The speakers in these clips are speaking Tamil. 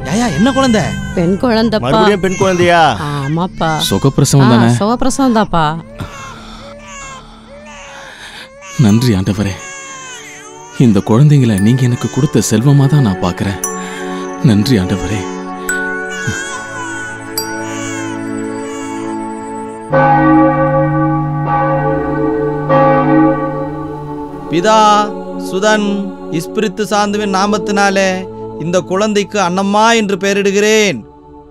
ஏயா என்ன குழந்தை பெண் குழந்தைப்பா மறுபடியும் பெண் குழந்தையா ஆமாப்பா சுகப்பிரசவம் தானே சுகப்பிரசவம் தான்ப்பா நன்றி ஆண்டவரே இந்த குழந்தைங்களை நீங்க எனக்கு கொடுத்த செல்வமா தான் நான் பார்க்கறேன் நன்றி ஆண்டவரே பிதா சுதன் இஸ்பிரித்து சாந்துவின் நாமத்தினாலே இந்த குழந்தைக்கு அன்னம்மா என்று பெயரிடுகிறேன்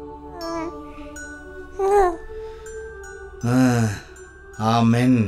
ஆ, ஆமென்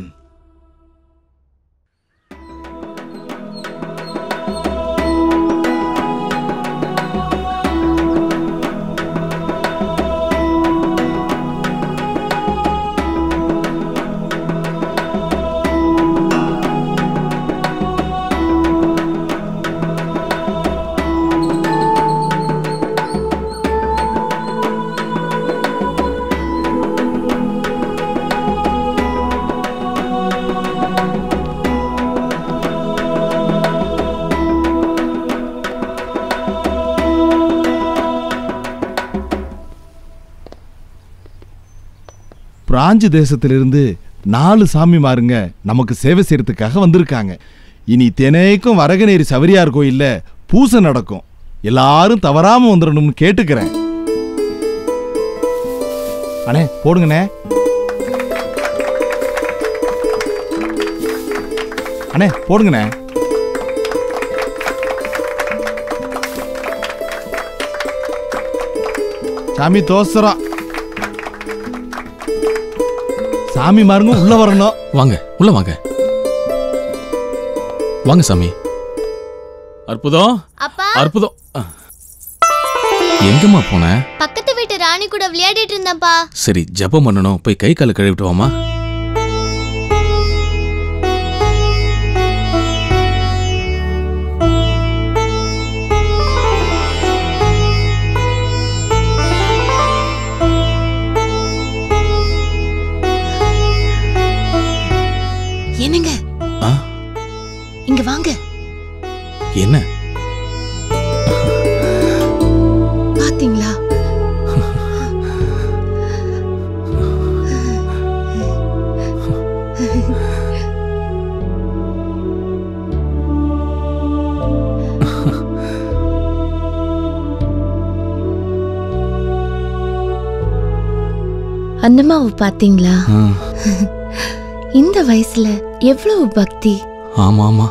பிராஞ்சு தேசத்திலிருந்து நாலு சாமிமாருங்க நமக்கு சேவை செய்யறதுக்காக வந்திருக்காங்க இனி தினைக்கும் வரகநேரி சவரியார் கோயில்ல பூசை நடக்கும் எல்லாரும் தவறாம வந்துடணும்னு கேட்டுக்கிறேன் அண்ணே போடுங்கண்ணே அண்ணே போடுங்கண்ணே சாமி தோசரம் சாமி மாருங்க உள்ள வரணும் வாங்க உள்ள வாங்க வாங்க சாமி அற்புதம் அப்பா அற்புதம் அ. எங்கம்மா போன பக்கத்து வீட்டு ராணி கூட விளையாடிட்டு இருந்தேன்ப்பா சரி ஜெபம் பண்ணணும் போய் கை காலை கழுவிட்டு வாமா என்னங்க ஆ? இங்க வாங்க என்ன பாத்தீங்களா அண்ணம்மாவை பாத்தீங்களா ஆ, இந்த வயசுல எவ்வளவு பக்தி ஆமா ஆமா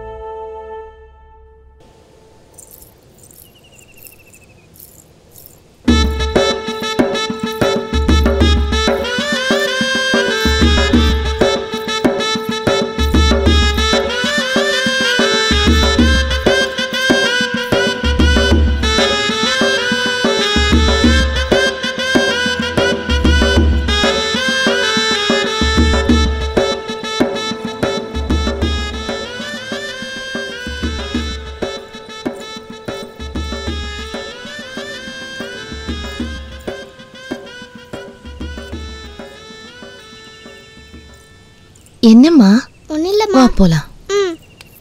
என்னம்மா ஒன்னும் இல்லம்மா வா போலாம் ம்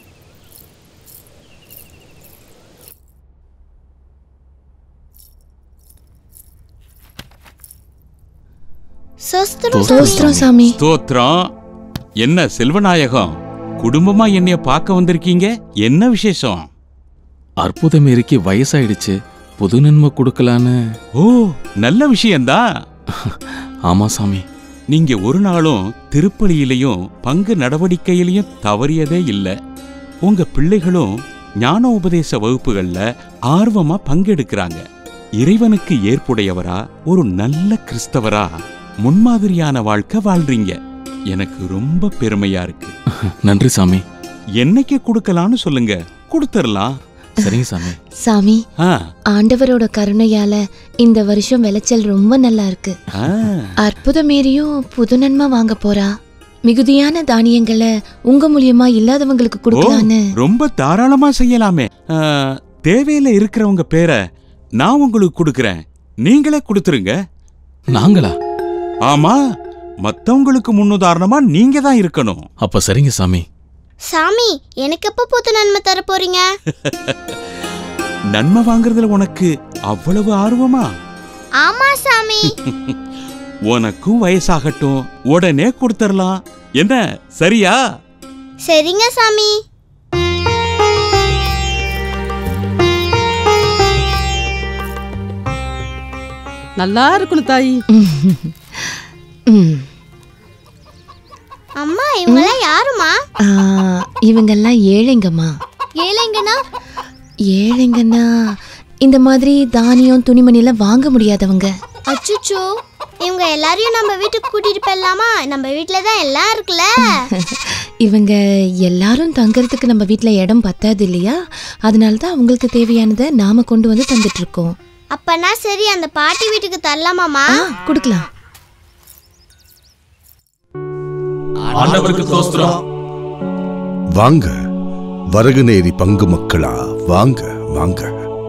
சோஸ்திரம் சோஸ்திரம் சாமி ஸ்தோத்திரம் என்ன செல்வநாயகம் குடும்பமா என்னைய பார்க்க வந்திருக்கீங்க என்ன விசேஷம் அற்புதம் இருக்கி வயசாயிடுச்சு புது நன்மை கொடுக்கலான்னு ஓ நல்ல விஷயம்தான் ஆமா சாமி நீங்க ஒரு நாளும் திருப்பலியிலையும் பங்கு நடவடிக்கையிலையும் தவறியதே இல்ல உங்க பிள்ளைகளும் ஞான உபதேச வகுப்புகள்ல ஆர்வமா பங்கெடுக்கிறாங்க இறைவனுக்கு ஏற்புடையவரா ஒரு நல்ல கிறிஸ்தவரா முன்மாதிரியான வாழ்க்கை வாழ்றீங்க எனக்கு ரொம்ப பெருமையா இருக்கு நன்றி சாமி என்னைக்கு கொடுக்கலான்னு சொல்லுங்க கொடுத்துடலாம் சரிங்க சாமி சாமி ஆ, ஆண்டவரோட கருணையால இந்த வருஷம் விளைச்சல் ரொம்ப நல்லா இருக்கு ஆ. அற்புதமேரியும் புது நன்மை வாங்க போறா மிகுதியான தானியங்களை உங்க மூலியமா இல்லாதவங்களுக்கு ஓ கொடுக்கலான்னு ரொம்ப தாராளமா செய்யலாமே ஆ, தேவையில இருக்கிறவங்க பேரை நான் உங்களுக்கு கொடுக்கறேன் நீங்களே கொடுத்துருங்க நாங்களா ஆமா மத்தவங்களுக்கு முன்னுதாரணமா நீங்க தான் இருக்கணும் அப்ப சரிங்க சாமி சாமி எனக்கு எப்ப புது நன்மை தர போறீங்க நன்மை வாங்குறதுல உனக்கு அவ்வளவு ஆர்வமா ஆமா சாமி உனக்கும் வயசாகட்டும் உடனே கொடுத்துடலாம் என்ன சரியா சரிங்க சாமி நல்லா இருக்கணும் தாயி ம். அம்மா இவங்கெல்லாம் யாருமா ஆ, இவங்கெல்லாம் ஏழைங்கம்மா ஏழைங்கண்ணா ஏழைங்கன்னா இந்த மாதிரி தானியம் துணிமணிலாம் வாங்க முடியாதவங்க அச்சுச்சோ இவங்க எல்லாரையும் நம்ம வீட்டுக்கு கூட்டிட்டு போயிடலாமா நம்ம வீட்டில் தான் எல்லாம் இருக்குல்ல இவங்க எல்லாரும் தங்கறதுக்கு நம்ம வீட்டில் இடம் பத்தாது இல்லையா அதனால தான் அவங்களுக்கு தேவையானதை நாம கொண்டு வந்து தந்துட்டு இருக்கோம் அப்பனா சரி அந்த பாட்டி வீட்டுக்கு தரலாமாமா ஆ கொடுக்கலாம் ஆண்டவருக்கு தோஸ்திரம் வாங்க வரகுநேரி பங்கு மக்களா வாங்க வாங்க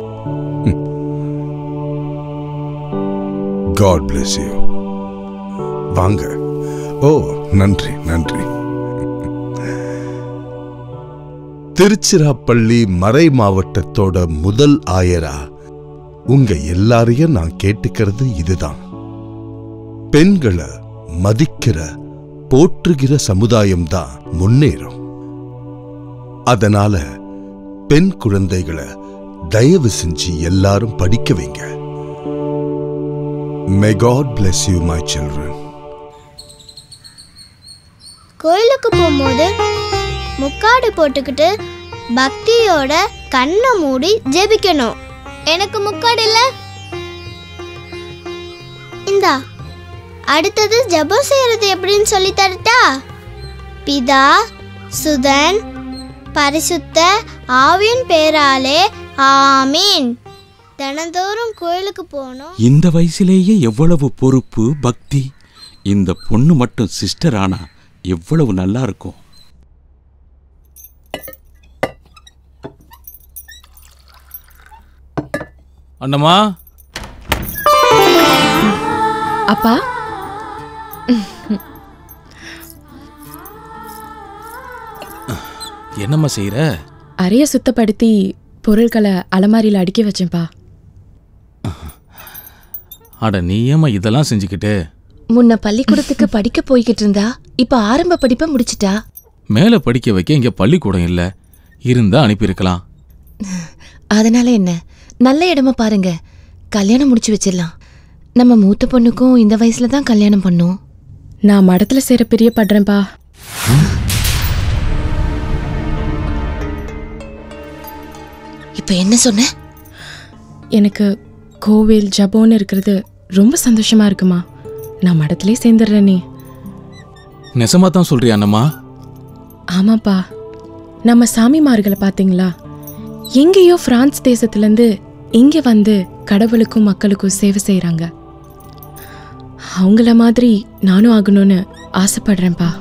காட் bless யூ வாங்க ஓ நன்றி நன்றி திருச்சிராப்பள்ளி மறை மாவட்டத்தோட முதல் ஆயரா உங்க எல்லாரையும் நான் கேட்டுக்கிறது இதுதான் பெண்களை மதிக்கிற போற்றுகிற சமுதாயம் தான் முன்னேறும் அதனால பெண் குழந்தைகளை தயவு செஞ்சு எல்லாரும் படிக்க வைங்க may God bless you my children கோயிலுக்கு போகும்போது முக்காடு போட்டுக்கிட்டு பக்தியோட கண்ணை மூடி ஜெபிக்கணும் எனக்கு முக்காடு இல்ல இந்தா அடுத்தது ஜெபம் செய்யறது எப்படின்னு சொல்லி தரட்டா பிதா சுதன் பரிசுத்த ஆவியின் பேராலே ஆமீன் தினந்தோறும் கோயிலுக்கு போகணும் இந்த வயசுலேயே எவ்வளவு பொறுப்பு பக்தி இந்த பொண்ணு மட்டும் சிஸ்டர் ஆனா எவ்வளவு நல்லா இருக்கும் அண்ணம்மா அப்பா என்னம்மா செய்யற அறைய சுத்தப்படுத்தி பொருட்களை அலமாரியில் அடுக்கி வச்சேன்ப்பா அட நீ ஏம்மா இதெல்லாம் செஞ்சுக்கிட்டு முன்ன பள்ளிக்கூடத்துக்கு படிக்க போய்கிட்டு இருந்தா இப்ப ஆரம்ப படிப்பை முடிச்சிட்டா மேலே படிக்க வைக்க இங்க பள்ளிக்கூடம் இல்ல இருந்தா அனுப்பியிருக்கலாம் அதனால என்ன நல்ல இடமா பாருங்க கல்யாணம் முடிச்சு வச்சிடலாம் நம்ம மூத்த பொண்ணுக்கும் இந்த வயசுல தான் கல்யாணம் பண்ணோம் நான் மடத்துல சேர பிரியப்படுறேன்ப்பா இப்ப என்ன சொன்ன எனக்கு கோவில் ஜபோன்னு இருக்கிறது ரொம்ப சந்தோஷமா இருக்குமா நான் மடத்திலே சேர்ந்துடுறேனே நெசமா தான் சொல்றியா அண்ணம்மா ஆமாப்பா நம்ம சாமிமார்களை பார்த்தீங்களா எங்கேயோ பிரான்ஸ் தேசத்துலேருந்து இங்கே வந்து கடவுளுக்கும் மக்களுக்கும் சேவை செய்கிறாங்க அவங்கள மாதிரி நானும் ஆகணும்னு ஆசைப்படுறேன்ப்பா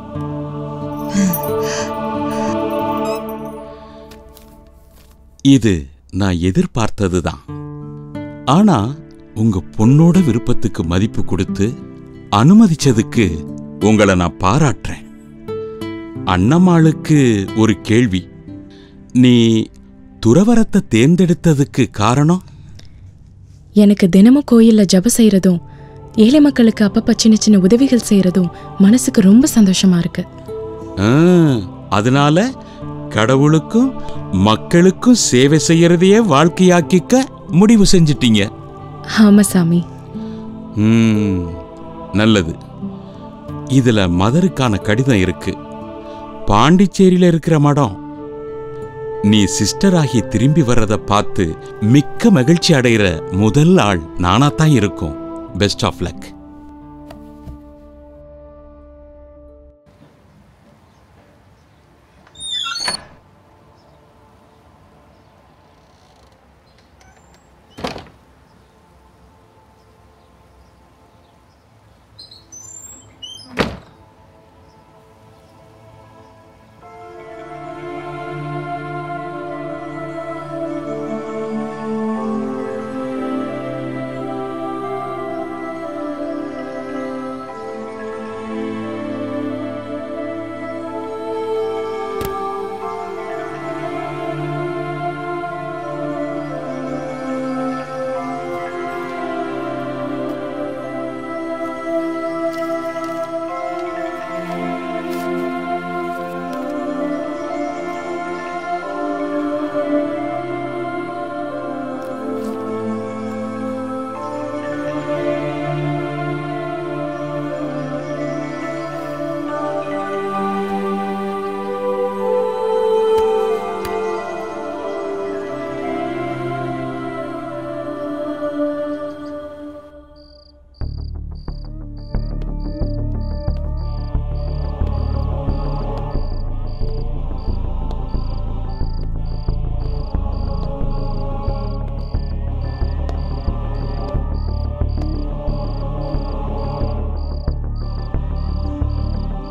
இது நான் எதிர்பார்த்ததுதான் ஆனா உங்க பொண்ணோட விருப்பத்துக்கு மதிப்பு கொடுத்து அனுமதிச்சதுக்கு உங்களை நான் பாராட்டுறேன் அண்ணம்மாளுக்கு ஒரு கேள்வி நீ துறவரத்தை தேர்ந்தெடுத்ததுக்கு காரணம் எனக்கு தினமும் கோயிலில் ஜெபம் செய்கிறதும் ஏழை மக்களுக்கு அப்பப்போ சின்ன சின்ன உதவிகள் செய்கிறதும் மனசுக்கு ரொம்ப சந்தோஷமா இருக்கு ஆ, அதனால கடவுளுக்கும் மக்களுக்கும் சேவை செய்யறதையே வாழ்க்கையாக்கிக்க முடிவு செஞ்சிட்டீங்க ஆமா சாமி ம், நல்லது இதுல மதருக்கான கடிதம் இருக்கு பாண்டிச்சேரியில இருக்கிற மடம் நீ சிஸ்டர் ஆகி திரும்பி வர்றத பார்த்து மிக்க மகிழ்ச்சி அடைகிற முதல் ஆள் நானாத்தான் இருக்கும் பெஸ்ட் ஆஃப் லக்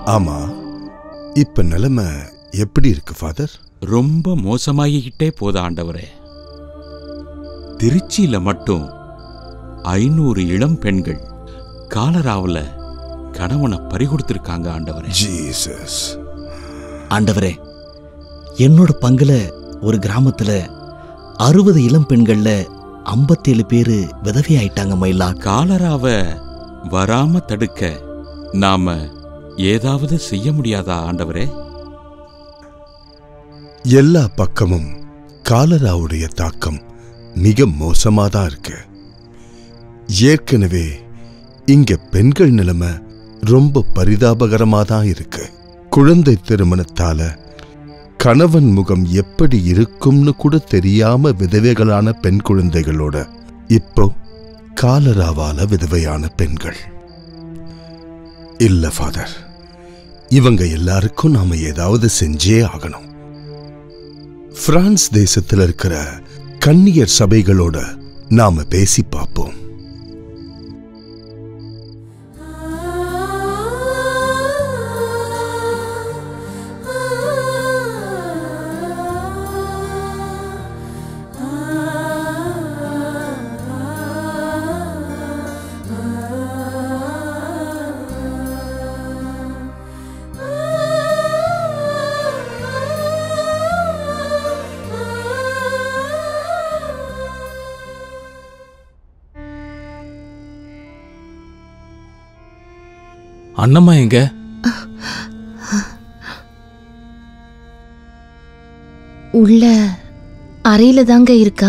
ஆமா இப்ப நிலைமை எப்படி இருக்கு ஃபாதர் ரொம்ப மோசமாகிக்கிட்டே போதா ஆண்டவரே திருச்சியில மட்டும் ஐநூறு இளம் பெண்கள் காலராவுல கணவனை பறிகொடுத்திருக்காங்க ஆண்டவரே ஜீசஸ் ஆண்டவரே என்னோட பங்குல ஒரு கிராமத்துல அறுபது இளம் பெண்கள்ல ஐம்பத்தேழு பேரு விதவையாயிட்டாங்க மயிலா காலராவை வராம தடுக்க நாம ஏதாவது செய்ய முடியாதா ஆண்டவரே எல்லா பக்கமும் காலராவுடைய தாக்கம் மிக மோசமாதான் இருக்கு ஏற்கனவே இங்க பெண்கள் நிலைமை ரொம்ப பரிதாபகரமா தான் இருக்கு குழந்தை திருமணத்தால கணவன் முகம் எப்படி இருக்கும்னு கூட தெரியாம விதவைகளான பெண் குழந்தைகளோட இப்போ காலராவால விதவையான பெண்கள் இல்ல ஃபாதர் இவங்க எல்லாருக்கும் நாம ஏதாவது செஞ்சே ஆகணும் பிரான்ஸ் தேசத்துல இருக்கிற கன்னியர் சபைகளோட நாம பேசி பார்ப்போம் அண்ணம்மா எங்க உள்ள அறையில தாங்க இருக்கா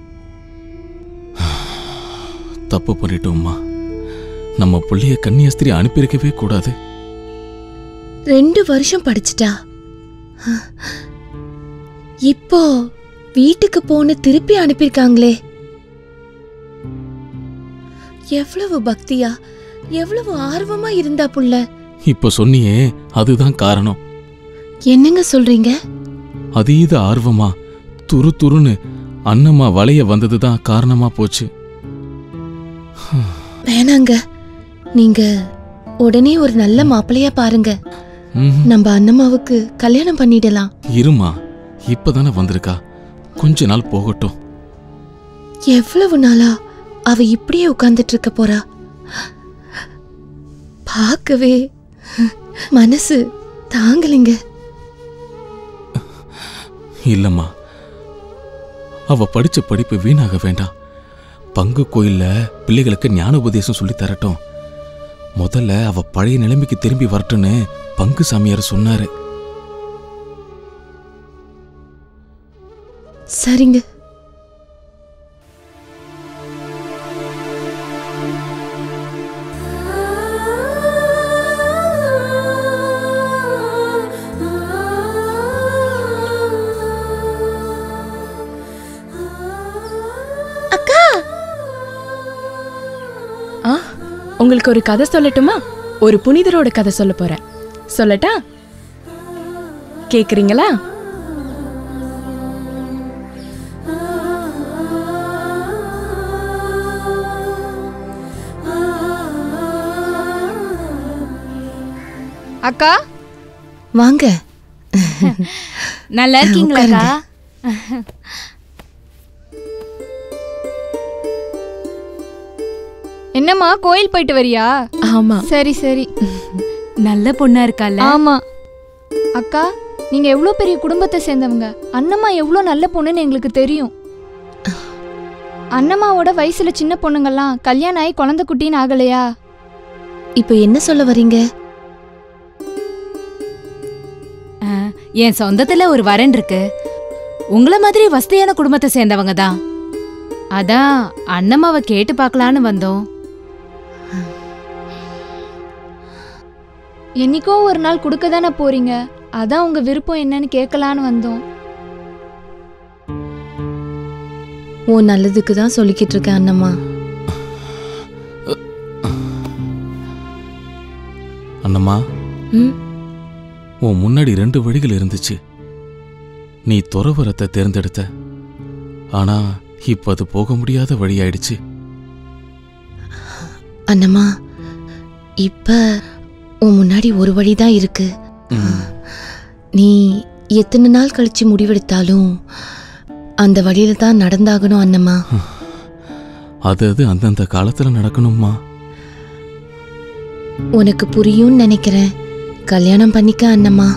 தப்பு பண்ணிட்டோம்மா நம்ம புள்ளைய கன்னியாஸ்திரி அனுப்பியிருக்கவே கூடாது ரெண்டு வருஷம் படிச்சிட்டா இப்போ வீட்டுக்கு போன திருப்பி அனுப்பியிருக்காங்களே எவ்வளவு பக்தியா எவ்வளவு ஆர்வமா இருந்தா புள்ள இப்ப சொன்னியே அதுதான் காரணம் என்னங்க சொல்றீங்க அதீத ஆர்வமா துரு துருன்னு அண்ணம்மா வளைய வந்ததுதான் காரணமா போச்சு வேணாங்க நீங்க உடனே ஒரு நல்ல மாப்பிள்ளையா பாருங்க ம்ஹும். நம்ம அண்ணம்மாவுக்கு கல்யாணம் பண்ணிடலாம் இருமா இப்பதானே வந்திருக்கா கொஞ்ச நாள் போகட்டும் எவ்வளவு நாளா அவ இப்படியே உட்கார்ந்துட்டு இருக்க போறா பார்க்கவே மனசு தாங்கலைங்க இல்லம்மா அவ படிச்ச படிப்பு வீணாக வேண்டாம் பங்கு கோயில்ல பிள்ளைகளுக்கு ஞான உபதேசம் சொல்லி தரட்டும் முதல்ல அவ பழைய நிலைமைக்கு திரும்பி வரட்டும்னு பங்கு சாமியார் சொன்னாரு சரிங்க ஆ உங்களுக்கு ஒரு கதை சொல்லட்டுமா ஒரு புனிதரோட கதை சொல்ல போறேன் சொல்லட்டா கேக்குறீங்களா அக்கா வாங்க நல்லா இருக்கீங்களாக்கா என்னம்மா கோயில் போயிட்டு வரியா ஆமா சரி சரி நல்ல பொண்ணா இருக்கால ஆமா அக்கா நீங்க எவ்வளோ பெரிய குடும்பத்தை சேர்ந்தவங்க அண்ணம்மா எவ்வளோ நல்ல பொண்ணுன்னு எங்களுக்கு தெரியும் அண்ணம்மாவோட வயசுல சின்ன பொண்ணுங்கெல்லாம் கல்யாணம் ஆகி குழந்தை குட்டின்னு ஆகலையா இப்போ என்ன சொல்ல வரீங்க என் சொந்தத்துல ஒரு வரன் இருக்கு உங்கள மாதிரி வசதியான குடும்பத்தை சேர்ந்தவங்க தான் அதான் அண்ணம்மாவை கேட்டு பார்க்கலான்னு வந்தோம் என்னைக்கோ ஒரு நாள் கொடுக்க தானே போறீங்க அதான் உங்க விருப்பம் என்னன்னு கேட்கலான்னு வந்தோம் உன் நல்லதுக்கு தான் சொல்லிக்கிட்டு இருக்கேன் அண்ணம்மா அண்ணம்மா ம் உன் முன்னாடி ரெண்டு வழிகள் இருந்துச்சு நீ துறவரத்தை தேர்ந்தெடுத்த ஆனா இப்ப அது போக முடியாத வழியாயிடுச்சு அண்ணம்மா இப்ப உன் முன்னாடி ஒரு வழிதான் இருக்கு நீ எத்தனை நாள் கழிச்சு முடிவெடுத்தாலும் அந்த வழியில தான் நடந்தாகணும் அண்ணம்மா அது அது அந்தந்த காலத்துல நடக்கணும்மா உனக்கு புரியும்னு நினைக்கிறேன் கல்யாணம் பண்ணிக்க அண்ணம்மா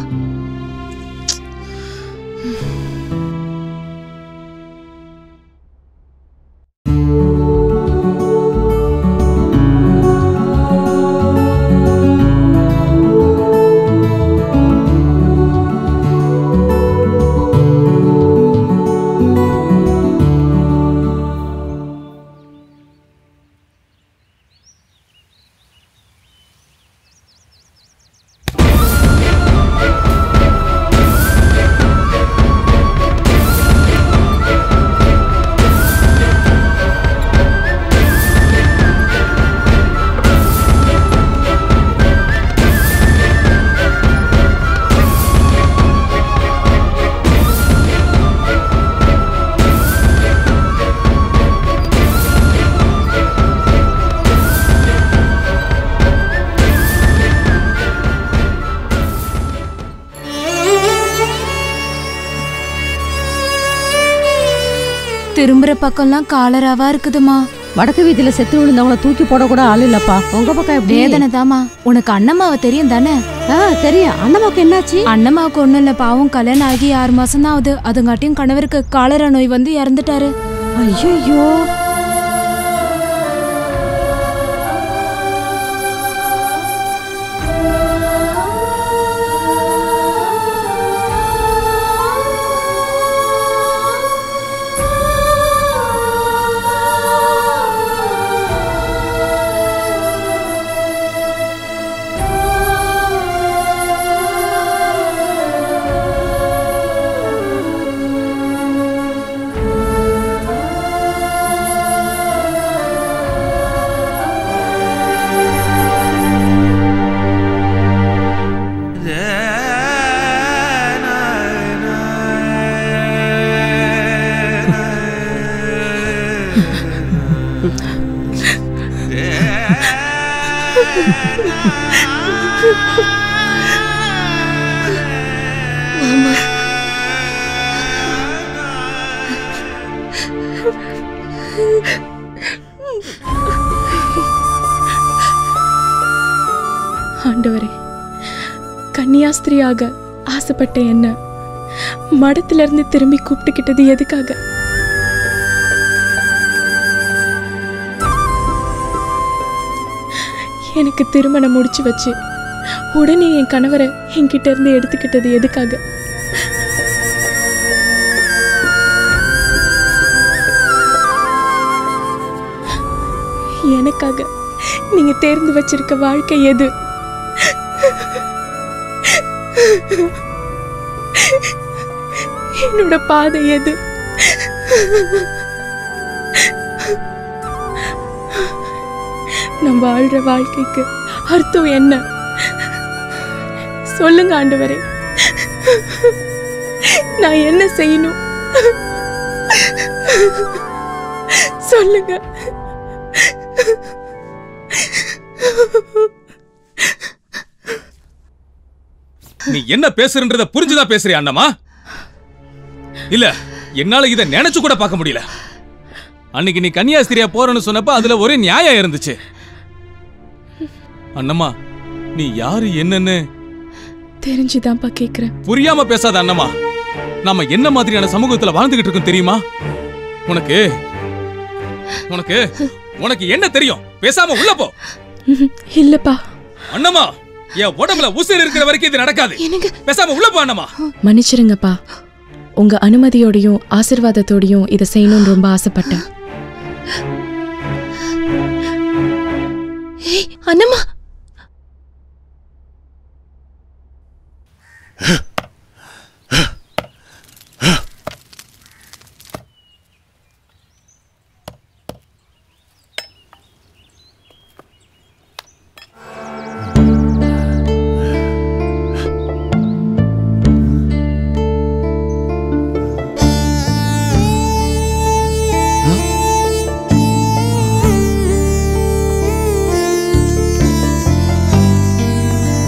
திரும்புற பக்கம்லாம் காலராவா இருக்குதுமா வடக்கு வீதியில செத்து விழுந்தவங்கள தூக்கி போட கூட ஆள் இல்லப்பா உங்க பக்கம் எப்படி வேதனை தாமா உனக்கு அண்ணம்மாவை தெரியும் தானே ஆ தெரியும் அண்ணமாக்கு என்னாச்சு அண்ணம்மாவுக்கு ஒண்ணும் இல்ல பாவம் கல்யாணம் ஆகி ஆறு மாசம் தான் ஆகுது அதுங்காட்டியும் கணவருக்கு காலரா நோய் வந்து இறந்துட்டாரு ஐயோ ஆண்டவரே கன்னியாஸ்திரியாக ஆசைப்பட்ட என்ன மடத்துல இருந்து திரும்பி கூப்பிட்டுக்கிட்டது எதுக்காக எனக்கு திருமணம் முடிச்சு வச்சு உடனே என் கணவரை என்கிட்ட இருந்து எடுத்துக்கிட்டது எதுக்காக எனக்காக நீங்க தேர்ந்து வச்சிருக்க வாழ்க்கை எது என்னோட பாதை எது நான் வாழ்ற வாழ்க்கைக்கு அர்த்தம் என்ன சொல்லுங்க ஆண்டவரே நான் என்ன செய்யணும் சொல்லுங்க நீ என்ன பேசுறன்றத புரிஞ்சுதான் பேசுறியா அண்ணமா இல்ல என்னால இத நினைச்சு கூட பார்க்க முடியல அன்னைக்கு நீ கன்னியாஸ்திரியா போறேன்னு சொன்னப்ப அதுல ஒரே நியாயம் இருந்துச்சு அண்ணம்மா நீ யாரு என்னன்னு தெரிஞ்சுதான்ப்பா கேக்குறேன் புரியாம பேசாத அண்ணம்மா நாம என்ன மாதிரியான சமூகத்துல வாழ்ந்துகிட்டு இருக்கோம் தெரியுமா உனக்கு உனக்கு உனக்கு என்ன தெரியும் பேசாம உள்ள போ இல்லப்பா அண்ணம்மா என் உடம்புல உசிர் இருக்கிற வரைக்கும் இது நடக்காது பேசாம உள்ள போ அண்ணம்மா மன்னிச்சிருங்கப்பா உங்க அனுமதியோடையும் ஆசிர்வாதத்தோடையும் இதை செய்யணும்னு ரொம்ப ஆசைப்பட்டேன் ஏய் அண்ணம்மா ஆ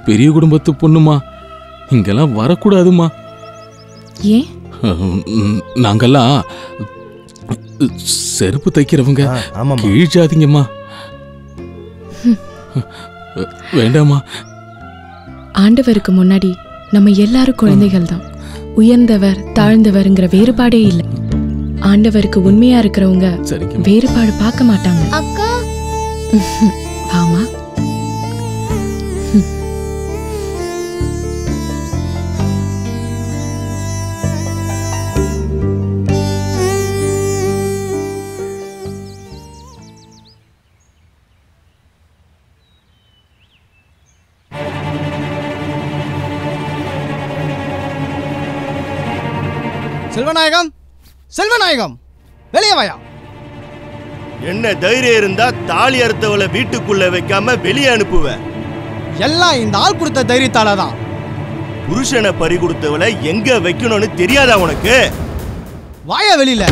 பெரிய குடும்பத்து பொண்ணுமா இங்கெல்லாம் வரக்கூடாதுமா ஏன் ம், நாங்கெல்லாம் செருப்பு தைக்கிறவங்க ஆ, ஆமாம்மா. கீழ் ஜாதிங்கம்மா வேண்டாமா ஆண்டவருக்கு முன்னாடி நம்ம எல்லாரும் குழந்தைகள் தான் உயர்ந்தவர் தாழ்ந்தவர்ங்கிற வேறுபாடே இல்லை ஆண்டவருக்கு உண்மையா இருக்கிறவங்க சரிங்க வேறுபாடு பார்க்க மாட்டாங்க அக்கா ஆமா செல்வநாயகம் செல்வநாயகம் வெளியே வாயா என்ன தைரியம் இருந்தா தாலி அறுத்தவளை வீட்டுக்குள்ள வைக்காம வெளியே அனுப்புவ எல்லாம் இந்த ஆள் கொடுத்த தைரியத்தால தான் புருஷனை பறி கொடுத்தவளை எங்க வைக்கணும்னு தெரியாதா உனக்கு வாயா வெளியில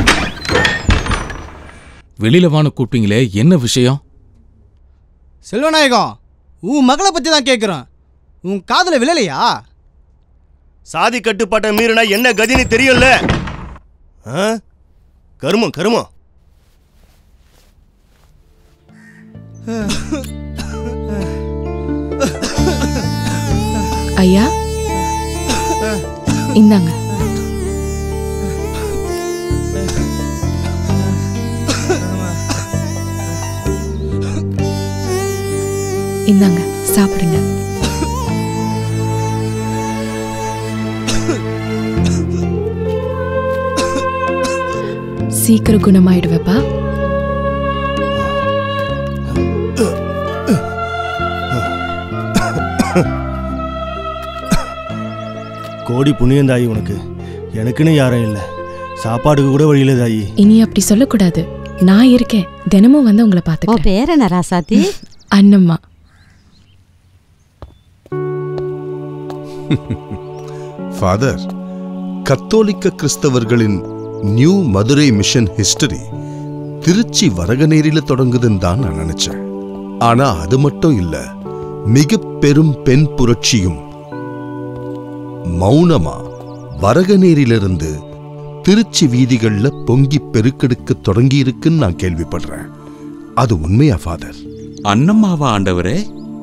வெளியில வான்னு கூப்பிட்டீங்களே என்ன விஷயம் செல்வநாயகம் உன் மகளை பத்தி தான் கேட்குறேன் உன் காதுல விழலையா சாதி கட்டுப்பாட்டை மீறினா என்ன கதின்னு தெரியும்ல ஆ? கருமம் கருமம் ஐயா இந்தாங்க இந்தாங்க சாப்பிடுங்க சீக்கிரம் குணமாயிடுவேப்பா கோடி புண்ணியம் தாயி உனக்கு எனக்குன்னு யாரும் இல்லை சாப்பாடுக்கு கூட வழியில தாயி இனி அப்படி சொல்லக்கூடாது நான் இருக்கேன் தினமும் வந்து உங்களை உன் பார்த்துக்கிறேன் பேர் என்ன ராசாத்தி அண்ணம்மா ஃபாதர் கத்தோலிக்க கிறிஸ்தவர்களின் new Madurai mission history Tiruchi வரகநேரில தொடங்குதுன்னு தான் நான் நினைச்சேன் ஆனா அது மட்டும் இல்ல மிக பெரும் பெண் புரட்சியும் மௌனமா வரகநேரிலிருந்து திருச்சி வீதிகள்ல பொங்கி பெருக்கெடுக்க தொடங்கி இருக்குன்னு நான் கேள்விப்படுறேன் அது உண்மையா ஃபாதர் அன்னம்மாவா ஆண்டவரே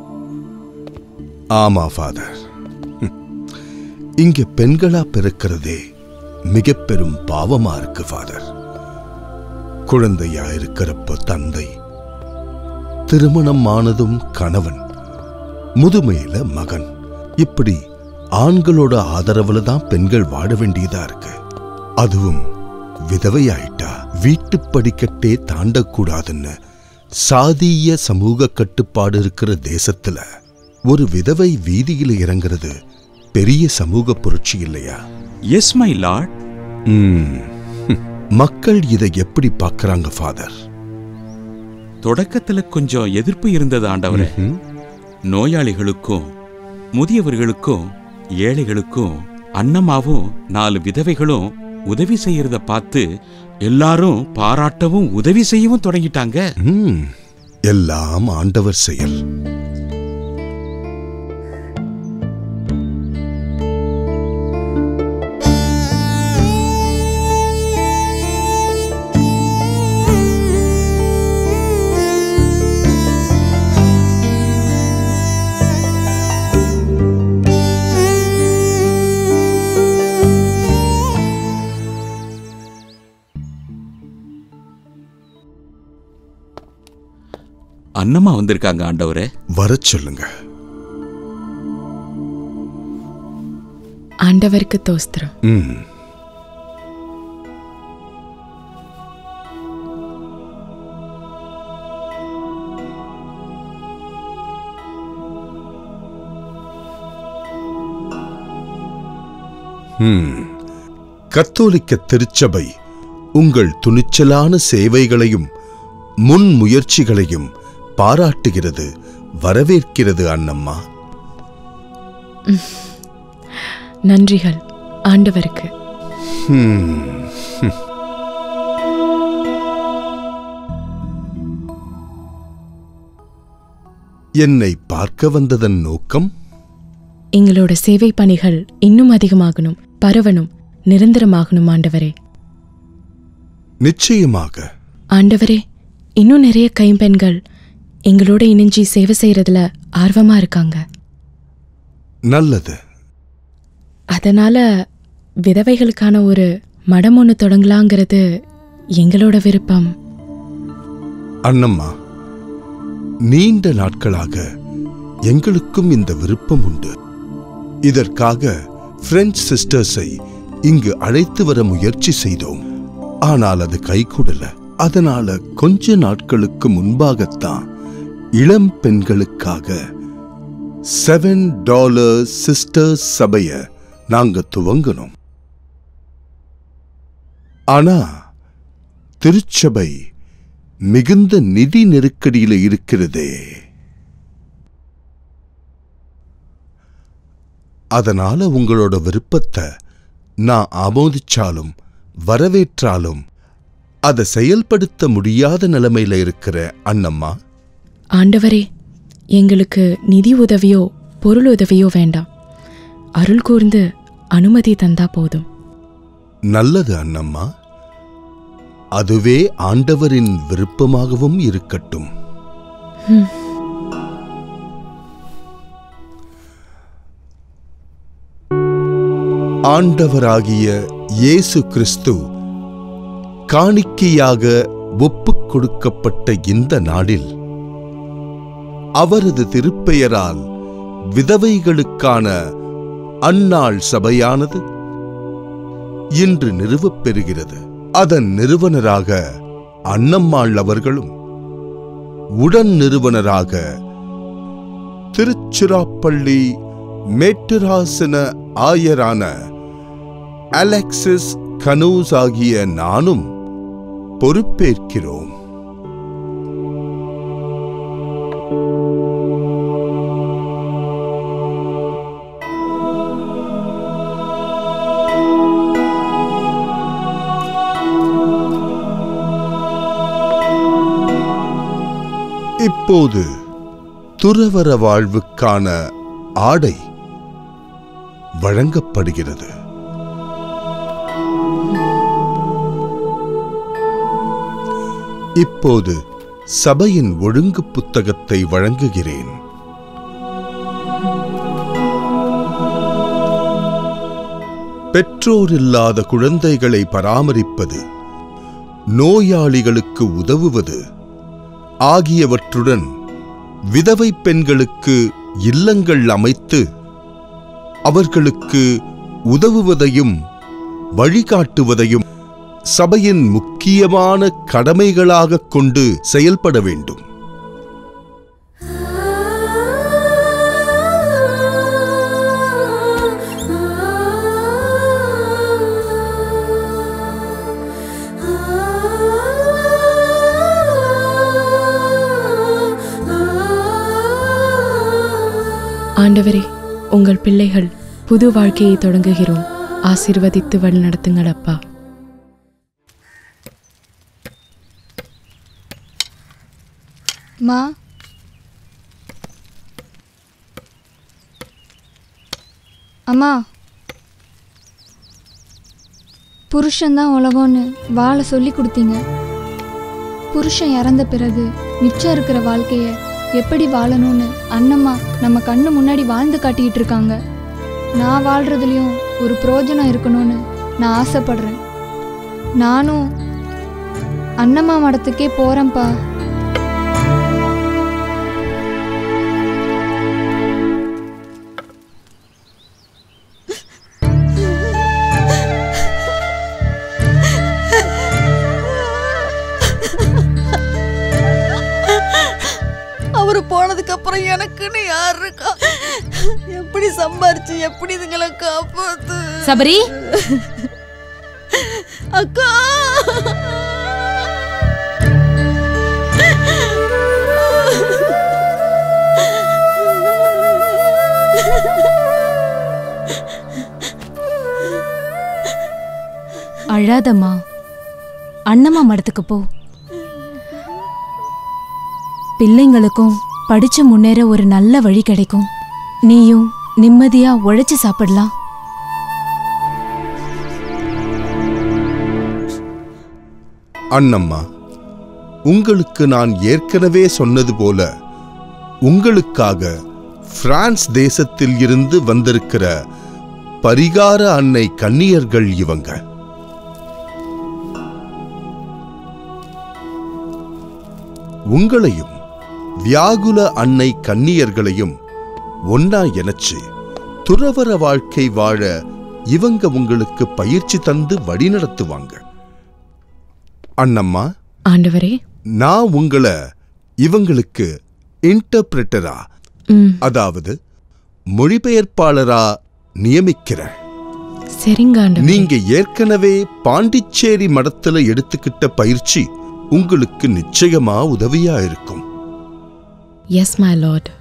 ஆமா ஃபாதர் ஹம். இங்க பெண்களா பிறக்கிறதே மிக பெரும் பாவமா இருக்கு ஃபாதர் குழந்தையா இருக்கிறப்ப தந்தை திருமணம் ஆனதும் கணவன் முதுமையில மகன் இப்படி ஆண்களோட ஆதரவுல தான் பெண்கள் வாழ வேண்டியதா இருக்கு அதுவும் விதவையாயிட்டா வீட்டு படிக்கட்டே தாண்டக்கூடாதுன்னு சாதிய சமூக கட்டுப்பாடு இருக்கிற தேசத்துல ஒரு விதவை வீதியில இறங்குறது பெரிய சமூக புரட்சி இல்லையா எஸ் மை லார்ட் ம். மக்கள் இதை எப்படி பார்க்கறாங்க ஃபாதர் தொடக்கத்துல கொஞ்சம் எதிர்ப்பு இருந்தது ஆண்டவரே நோயாளிகளுக்கும் முதியவர்களுக்கும் ஏழைகளுக்கும் அன்னமாவும் நாலு விதவைகளும் உதவி செய்யறத பார்த்து எல்லாரும் பாராட்டவும் உதவி செய்யவும் தொடங்கிட்டாங்க ம். எல்லாம் ஆண்டவர் செயல் அன்னம்மா வந்திருக்காங்க ஆண்டவரே வரச் சொல்லுங்க ஆண்டவருக்கு தோஸ்திரம் ம். ம். கத்தோலிக்க திருச்சபை உங்கள் துணிச்சலான சேவைகளையும் முன்முயற்சிகளையும் பாராட்டுகிறது வரவேற்கிறது அண்ணம்மா நன்றிகள் ஆண்டவருக்கு ஹம். ஹம். என்னை பார்க்க வந்ததன் நோக்கம் எங்களோட சேவை பணிகள் இன்னும் அதிகமாகணும் பரவணும் நிரந்தரமாகணும் ஆண்டவரே நிச்சயமாக ஆண்டவரே இன்னும் நிறைய கைம்பெண்கள் எங்களோட இணைஞ்சி சேவை செய்யறதுல ஆர்வமா இருக்காங்க நல்லது அதனால விதவைகளுக்கான ஒரு மடம் ஒன்று தொடங்கலாங்கிறது எங்களோட விருப்பம் அண்ணம்மா நீண்ட நாட்களாக எங்களுக்கும் இந்த விருப்பம் உண்டு இதற்காக பிரெஞ்சு சிஸ்டர்ஸை இங்கு அழைத்து வர முயற்சி செய்தோம் ஆனால் அது கைகூடல அதனால கொஞ்ச நாட்களுக்கு முன்பாகத்தான் இளம் பெண்களுக்காக செவன் டாலர் சிஸ்டர்ஸ் சபைய நாங்க துவங்கணும் ஆனா திருச்சபை மிகுந்த நிதி நெருக்கடியில இருக்கிறதே அதனால உங்களோட விருப்பத்தை நான் ஆமோதிச்சாலும் வரவேற்றாலும் அதை செயல்படுத்த முடியாத நிலைமையில இருக்கிற அண்ணம்மா ஆண்டவரே எங்களுக்கு நிதி உதவியோ பொருள் உதவியோ வேண்டாம் அருள் கூர்ந்து அனுமதி தந்தா போதும் நல்லது அண்ணம்மா அதுவே ஆண்டவரின் விருப்பமாகவும் இருக்கட்டும் ம். ஆண்டவராகிய இயேசு கிறிஸ்து காணிக்கையாக ஒப்புக் கொடுக்கப்பட்ட இந்த நாளில் அவரது திருப்பெயரால் விதவைகளுக்கான அந்நாள் சபையானது இன்று நிறுவப் பெறுகிறது அதன் நிறுவனராக அன்னம்மாள் அவர்களும் உடன் நிறுவனராக திருச்சிராப்பள்ளி மேட்டுராசன ஆயரான அலெக்சிஸ் கனூஸ் ஆகிய நானும் பொறுப்பேற்கிறோம் இப்போது துறவற வாழ்வுக்கான ஆடை வழங்கப்படுகிறது இப்போது சபையின் ஒழுங்கு புத்தகத்தை வழங்குகிறேன் பெற்றோரில்லாத குழந்தைகளை பராமரிப்பது நோயாளிகளுக்கு உதவுவது ஆகியவற்றுடன் விதவை பெண்களுக்கு இல்லங்கள் அமைத்து அவர்களுக்கு உதவுவதையும் வழிகாட்டுவதையும் சபையின் முக்கியமான கடமைகளாக கொண்டு செயல்பட வேண்டும் ஆண்டவரே உங்கள் பிள்ளைகள் புது வாழ்க்கையை தொடங்குகிறோம் ஆசீர்வதித்து வழிநடத்துங்கள் அப்பா மா அம்மா புருஷன்தான் உலகம்னு வாழ சொல்லி கொடுத்தீங்க புருஷன் இறந்த பிறகு மிச்சம் இருக்கிற வாழ்க்கைய எப்படி வாழணும்னு அண்ணம்மா நம்ம கண்ணு முன்னாடி வாழ்ந்து காட்டிக்கிட்டு இருக்காங்க நான் வாழ்றதுலயும் ஒரு பிரயோஜனம் இருக்கணும்னு நான் ஆசைப்படுறேன் நானும் அண்ணம்மா மடத்துக்கே போறேன்ப்பா அவரு போனதுக்கு அப்புறம் எனக்குன்னு யார் இருக்கா எப்படி சம்பாரிச்சு எப்படி இதுங்களை காப்பாத்து சபரி அக்கா அழாதம்மா அண்ணம்மா மடத்துக்கு போ பிள்ளைங்களுக்கும் படிச்சு முன்னேற ஒரு நல்ல வழி கிடைக்கும் நீயும் நிம்மதியா உழைச்சு சாப்பிடலாம் அண்ணம்மா உங்களுக்கு நான் ஏற்கனவே சொன்னது போல உங்களுக்காக பிரான்ஸ் தேசத்தில் இருந்து வந்திருக்கிற பரிகார அன்னை கன்னியர்கள் இவங்க உங்களையும் வியாகுல அன்னை கன்னியர்களையும் ஒன்னா இணைச்சு துறவற வாழ்க்கை வாழ இவங்க உங்களுக்கு பயிற்சி தந்து வழிநடத்துவாங்க அண்ணம்மா ஆண்டவரே நான் உங்களை இவங்களுக்கு இன்டர்பிரட்டரா ம் அதாவது மொழிபெயர்ப்பாளரா நியமிக்கிறேன் சரிங்க ஆண்டவரே நீங்க ஏற்கனவே பாண்டிச்சேரி மடத்துல எடுத்துக்கிட்ட பயிற்சி உங்களுக்கு நிச்சயமா உதவியா இருக்கும் எஸ் மை லார்ட்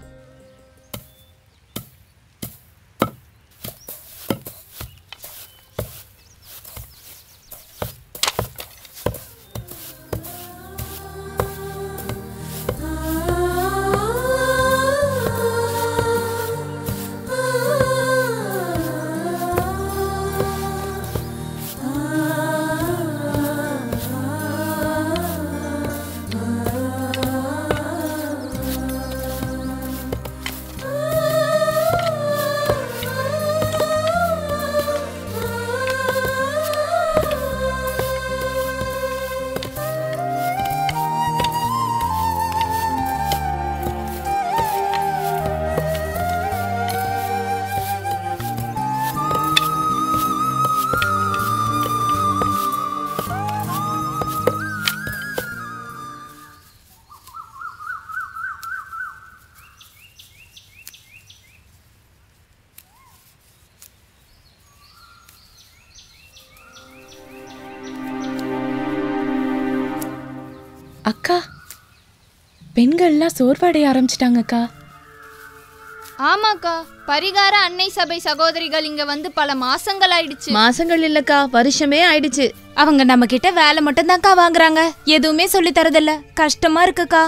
அக்கா பெண்கள்லாம் சோர்வடைய ஆரம்பிச்சிட்டாங்க அக்கா ஆமாக்கா பரிகார அன்னை சபை சகோதரிகள் இங்க வந்து பல மாசங்கள் ஆயிடுச்சு மாசங்கள் இல்லக்கா வருஷமே ஆயிடுச்சு அவங்க நம்ம கிட்ட வேலை மட்டும் தான்க்கா வாங்குறாங்க எதுவுமே சொல்லி தரதில்ல கஷ்டமா இருக்குக்கா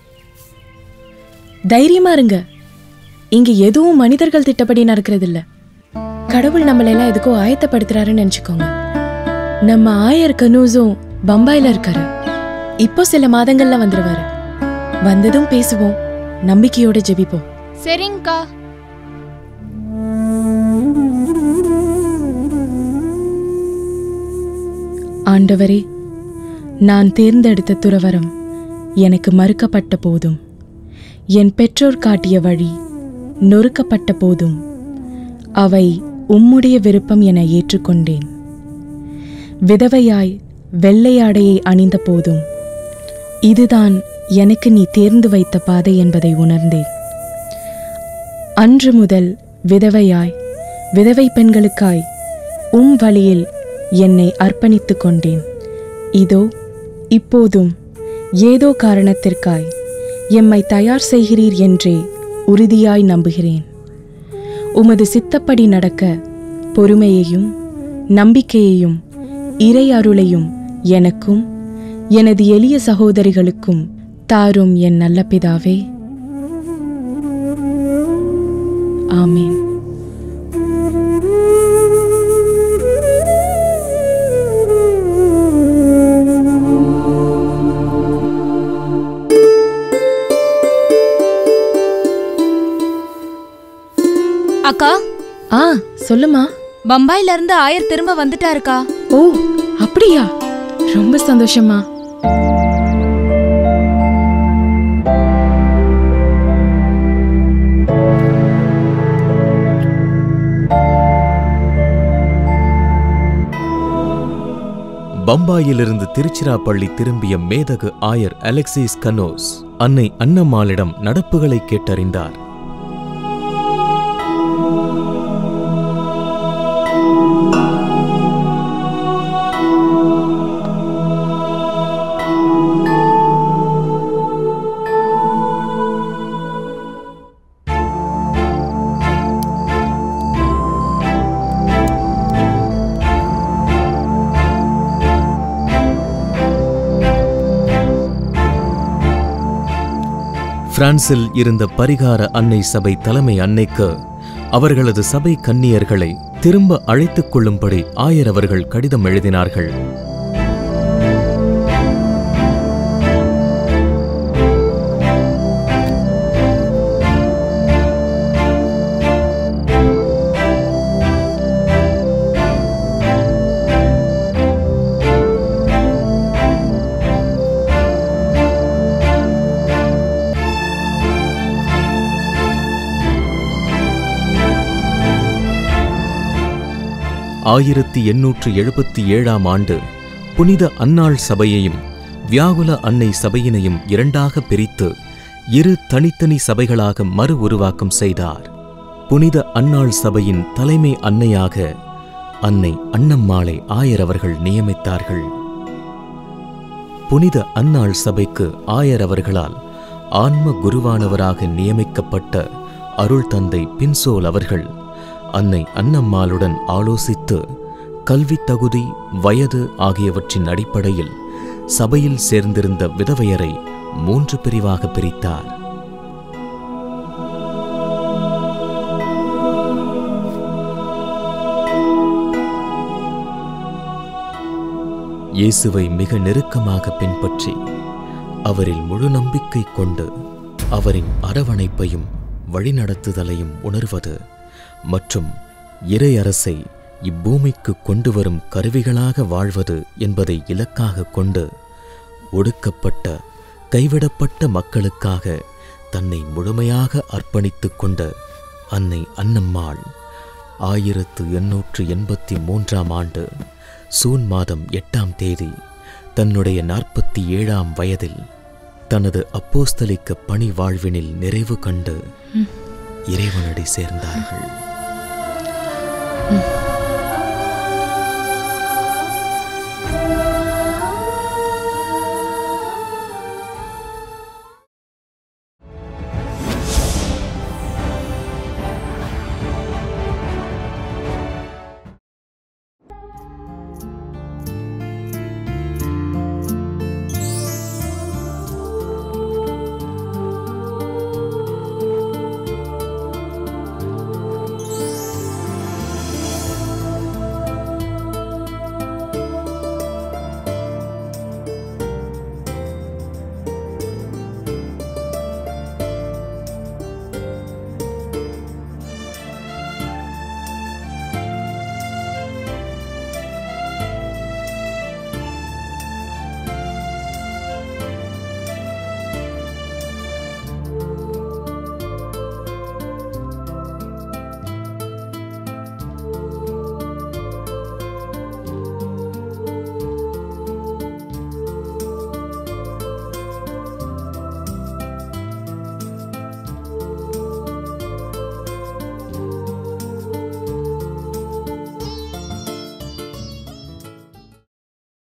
தைரியமா இருங்க இங்க எதுவும் மனிதர்கள் திட்டப்படி நடக்கிறது இல்ல கடவுள் நம்மள எல்லாம் எதுக்கோ ஆயத்தப்படுத்துறாருன்னு நினைச்சுக்கோங்க நம்ம ஆயர் கனூஸும் பம்பாயில இருக்காரு இப்போ சில மாதங்கள்ல வந்துருவாரு வந்ததும் பேசுவோம் நம்பிக்கையோட ஜெபிப்போம் சரிங்கக்கா ஆண்டவரே நான் தேர்ந்தெடுத்த துறவரம் எனக்கு மறுக்கப்பட்ட போதும் என் பெற்றோர் காட்டிய வழி நொறுக்கப்பட்ட போதும் அவை உம்முடைய விருப்பம் என ஏற்றுக்கொண்டேன் விதவையாய் வெள்ளையாடையை அணிந்த போதும் இதுதான் எனக்கு நீ தேர்ந்து வைத்த பாதை என்பதை உணர்ந்தேன் அன்று முதல் விதவையாய் விதவை பெண்களுக்காய் உம் வழியில் என்னை அர்ப்பணித்துக் கொண்டேன் இதோ இப்போதும் ஏதோ காரணத்திற்காய் எம்மை தயார் செய்கிறீர் என்றே உறுதியாய் நம்புகிறேன் உமது சித்தப்படி நடக்க பொறுமையையும் நம்பிக்கையையும் இறை அருளையும் எனக்கும் எனது எளிய சகோதரிகளுக்கும் தாரும் என் நல்ல பிதாவே ஆமீன் அக்கா ஆ சொல்லுமா பம்பாயில இருந்து ஆயர் திரும்ப வந்துட்டாருக்கா ஓ அப்படியா ரொம்ப சந்தோஷமா பம்பாயிலிருந்து திருச்சிராப்பள்ளி திரும்பிய மேதகு ஆயர் அலெக்சிஸ் கனோஸ் அன்னை அன்னம்மாளிடம் நடப்புகளை கேட்டறிந்தார் பிரான்சில் இருந்த பரிகார அன்னை சபை தலைமை அன்னைக்கு அவர்களது சபை கன்னியர்களை திரும்ப அழைத்துக் கொள்ளும்படி ஆயர் அவர்கள் கடிதம் எழுதினார்கள் ஆயிரத்தி எண்ணூற்று எழுபத்தி ஏழாம் ஆண்டு புனித அன்னாள் சபையையும் வியாகுல அன்னை சபையினையும் இரண்டாக பிரித்து இரு தனித்தனி சபைகளாக மறு உருவாக்கம் செய்தார் புனித அன்னாள் சபையின் தலைமை அன்னையாக அன்னை அன்னம்மாளை ஆயர் அவர்கள் நியமித்தார்கள் புனித அன்னாள் சபைக்கு ஆயர் அவர்களால் ஆன்ம குருவானவராக நியமிக்கப்பட்ட அருள் தந்தை பின்சோல் அவர்கள் அன்னை அன்னம்மாளுடன் ஆலோசித்து கல்வி தகுதி வயது ஆகியவற்றின் அடிப்படையில் சபையில் சேர்ந்திருந்த விதவையரை மூன்று பிரிவாக பிரித்தார் இயேசுவை மிக நெருக்கமாக பின்பற்றி அவரில் முழு நம்பிக்கை கொண்டு அவரின் அரவணைப்பையும் வழிநடத்துதலையும் உணர்வது மற்றும் இறையரசை இப்பூமிக்கு கொண்டு வரும் கருவிகளாக வாழ்வது என்பதை இலக்காக கொண்டு ஒடுக்கப்பட்ட கைவிடப்பட்ட மக்களுக்காக தன்னை முழுமையாக அர்ப்பணித்துக் கொண்ட அன்னை அன்னம்மாள் ஆயிரத்து எண்ணூற்று எண்பத்தி மூன்றாம் ஆண்டு சூன் மாதம் எட்டாம் தேதி தன்னுடைய நாற்பத்தி ஏழாம் வயதில் தனது அப்போஸ்தலிக்க பணி வாழ்வினில் நிறைவு கண்டு இறைவனடி சேர்ந்தார்கள்